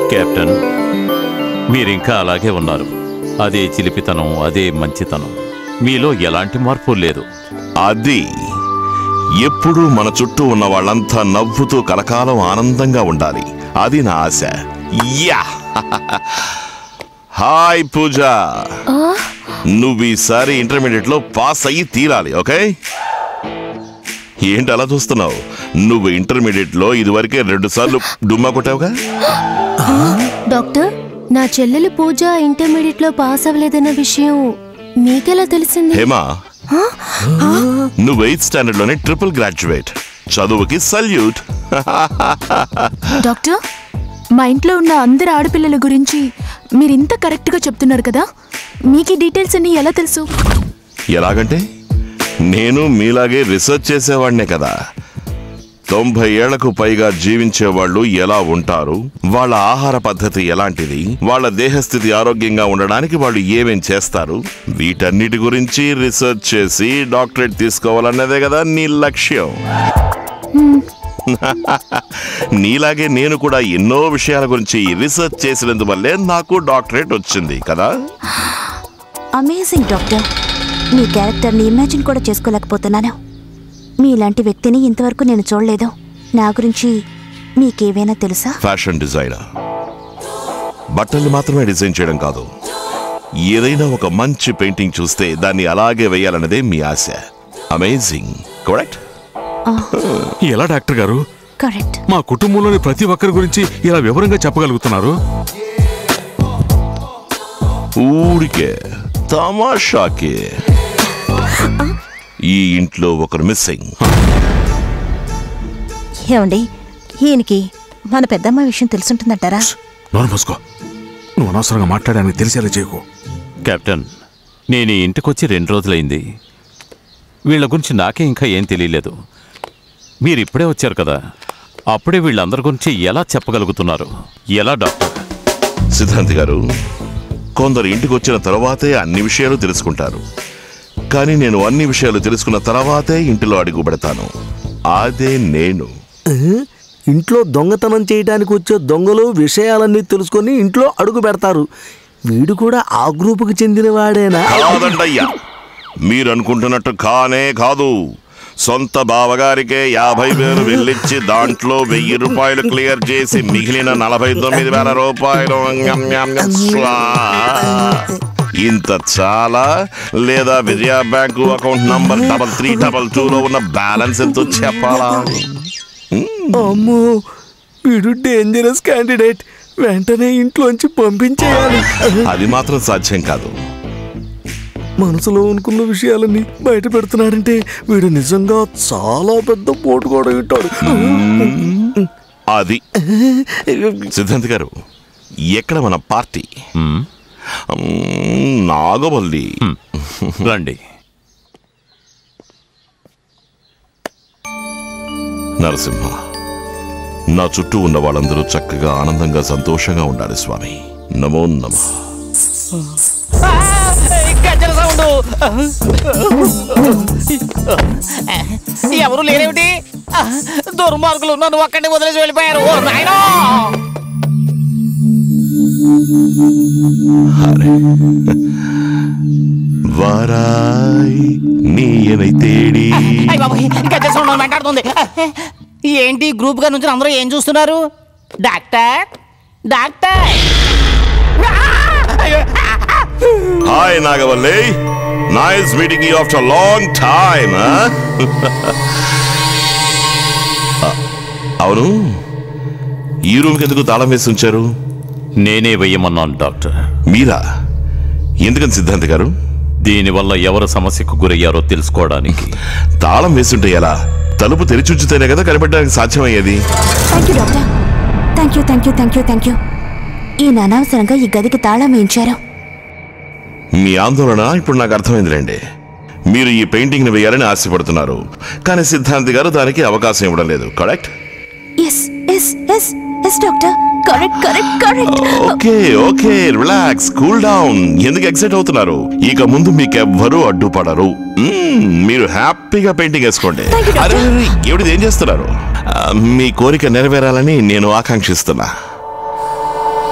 Captain మీరింకా అలాగే ఉన్నారు అదే చిలిపితనం అదే మంచితనం మీలో ఎలాంటి మార్పు లేదు అది ఎప్పుడూ మన చుట్టూ ఉన్న వాళ్ళంతా నవ్వుతూ కలకాలం ఆనందంగా ఉండాలి అది నా ఆశ యా హాయ్ పూజ నువ్వు ఈసారి ఇంటర్మీడియట్ లో పాస్ అయ్యి తీరాలి ఓకే ఏంటి అలా చూస్తున్నావు నువ్వు ఇంటర్మీడియట్ లో ఇదివరకే రెండు సార్లు డుమ్మా కొట్టావుగా డాక్టర్ నా చెల్లెలు పూజ ఇంటర్మీడియట్ లో పాస్ అవ్వలేదన్న విషయం మీకెలా తెలిసింది హేమా నువ్వు ఎయిత్ స్టాండర్డ్ లోనే ట్రిపుల్ గ్రాడ్యుయేట్ చదువుకి సల్యూట్ డాక్టర్ మా ఇంట్లో ఉన్న అందరు ఆడపిల్లల గురించి మీరు ఇంత కరెక్ట్గా చెప్తున్నారు కదా మీకు ఈ డీటెయిల్స్ అన్ని ఎలా తెలుసు ఎలాగంటే నేను మీలాగే రీసెర్చ్ చేసేవాడినే కదా తొంభై ఏళ్లకు పైగా జీవించే వాళ్ళు ఎలా ఉంటారు వాళ్ళ ఆహార పద్ధతి ఎలాంటిది వాళ్ళ దేహస్థితి ఆరోగ్యంగా ఉండడానికి వాళ్ళు ఏమేం చేస్తారు వీటన్నిటి గురించి రీసెర్చ్ చేసి డాక్టరేట్ తీసుకోవాలన్నదే కదా నీ లక్ష్యం నీలాగే నేను కూడా ఎన్నో విషయాల గురించి రీసెర్చ్ చేసినందువల్లే నాకు డాక్టరేట్ వచ్చింది కదా అమేజింగ్ డాక్టర్ మీ క్యారెక్టర్ని ఇమాజిన్ కూడా చేసుకోలేకపోతున్నాను మీలాంటి వ్యక్తిని ఇంతవరకు నేను చూడలేదు నా గురించి మీకేవైనా తెలుసా ఫ్యాషన్ డిజైనర్ బట్టలు మాత్రమే డిజైన్ చేయడం కాదు ఏదైనా ఒక మంచి పెయింటింగ్ చూస్తే దాన్ని అలాగే వేయాలన్నదే మీ ఆశ అమేజింగ్ కరెక్ట్ ఎలా డాక్టర్ గారు కరెక్ట్ మా కుటుంబంలోని ప్రతి ఒక్కరి గురించి ఇలా వివరంగా చెప్పగలుగుతున్నారు ఊరికే తమాషాకే ఈ ఇంట్లో ఒకరు మిస్సింగ్ ఏమండి ఈయనకి మన పెద్దమ్మ విషయం తెలుసుంటుందంటారా నోరు మూసుకో నువ్వు అనవసరంగా మాట్లాడడానికి తెలిసేలా చేయకు కెప్టెన్ నేను ఈ ఇంటికొచ్చి రెండు రోజులైంది వీళ్ళ గురించి నాకే ఇంకా ఏం తెలియలేదు మీరు ఇప్పుడే వచ్చారు కదా అప్పుడే వీళ్ళందరి గురించి ఎలా చెప్పగలుగుతున్నారు ఎలా డాక్టర్ సిద్ధాంతి గారు కొందరు ఇంటికి వచ్చిన తర్వాతే అన్ని విషయాలు తెలుసుకుంటారు కానీ నేను అన్ని విషయాలు తెలుసుకున్న తర్వాతే ఇంటిలో అడుగు పెడతాను అదే నేను ఇంట్లో దొంగతనం చేయడానికి వచ్చే దొంగలు విషయాలన్నీ తెలుసుకొని ఇంట్లో అడుగు పెడతారు వీడు కూడా ఆ గ్రూపుకి చెందిన వాడేనా కాదండయ్యా మీరు అనుకుంటున్నట్టు కానే కాదు సొంత బావగారికే యాభై వేలు వెళ్ళిచ్చి దాంట్లో వెయ్యి రూపాయలు క్లియర్ చేసి మిగిలిన నలభై తొమ్మిది వేల రూపాయలు ఞం ఞం ఞం స్వా. ఇంత చాలా లేదా Vijaya bank account number double three double టూలో ఉన్న బ్యాలెన్స్ ఎంతో చెప్పాలా అమ్మో వీడు డేంజరస్ క్యాండిడేట్ వెంటనే ఇంట్లోంచి పంపించేయాలి అది మాత్రం సాధ్యం కాదు మనసులో అనుకున్న విషయాలన్నీ బయట పెడుతున్నాడంటే వీడు నిజంగా చాలా పెద్ద పోటు కూడా ఉంటాడు అది సిద్ధాంత్ గారు ఎక్కడ మన పార్టీ మ్మ్. మ్మ్, నాగవల్లి రండి నరసింహ నా చుట్టూ ఉన్న వాళ్ళందరూ చక్కగా ఆనందంగా సంతోషంగా ఉండాలి స్వామి నమో నమ గజ్జల సౌండ్ ఎవరు లేరేమిటి దుర్మార్గులు నన్ను ఒక్కడిని వదిలేసి వెళ్ళిపోయారు ఓ నాయనో వారాయ్ నీయనై తేడి అయ్య బాబోయ్, గజ్జల సౌండ్ నన్ను వెంటాడుతుంది ఏంటి గ్రూప్ గా నుంచి అందరూ ఏం చూస్తున్నారు డాక్టర్ డాక్టర్ అయ్యో, hi Nagavalli nice meeting you after long time అవును ఈ రూమ్కి ఎందుకు తాళం వేసి ఉంచారు నేనే వెయ్యమన్నాను డాక్టర్ మీరా ఎందుకని సిద్ధాంత్ గారు దీనివల్ల ఎవరు సమస్యకు గురయ్యారో తెలుసుకోవడానికి తాళం వేస్తుంటే ఎలా తలుపు తెరిచి ఉంచితేనే కదా కనిపెట్టడానికి సాధ్యమయ్యేది thank you doctor thank you thank you thank you thank you ఈయన అనవసరంగా ఈ గదికి తాళం వేయించారు మీ ఆందోళన ఇప్పుడు నాకు అర్థమైందిలేండి మీరు ఈ పెయింటింగ్ ని వేయాలని ఆశపడుతున్నారు కానీ సిద్ధాంతి గారు దానికి అవకాశం ఇవ్వడం లేదు correct yes yes yes yes doctor correct correct correct okay okay relax cool down ఎందుకు ఎక్సైట్ అవుతున్నారు ఇక ముందు మీకెవ్వరూ అడ్డుపడరు మ్మ్, మీరు హ్యాపీగా పెయింటింగ్ వేసుకోండి Thank you, doctor. అరే అరే, ఏమిటి ఏం చేస్తున్నారు ఆ, మీ కోరిక నెరవేరాలని నేను ఆకాంక్షిస్తున్నా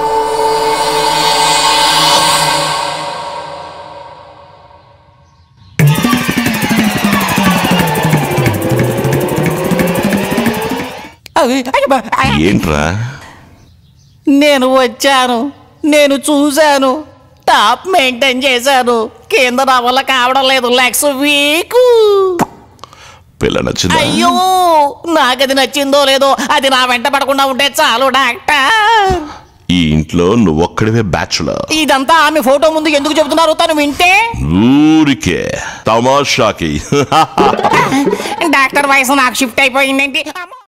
ఏంట్రా నేను వచ్చాను నేను చూశాను టాప్ మెయింటైన్ చేశాను కింద నా వల్ల కావడం లేదు లెగ్స్ వీకు పిల్ల నచ్చిందా అయ్యో నాకది నచ్చిందో లేదో అది నా వెంట పడకుండా ఉంటే చాలు డాక్టర్ ఈ ఇంట్లో నువ్వొక్కడివే బ్యాచులర్ ఇదంతా ఆమె ఫోటో ముందు ఎందుకు చెబుతున్నారు తను వింటే ఊరికే తమాషాకి డాక్టర్ వయసు నాకు షిఫ్ట్ అయిపోయిందేంటి అమ్మో!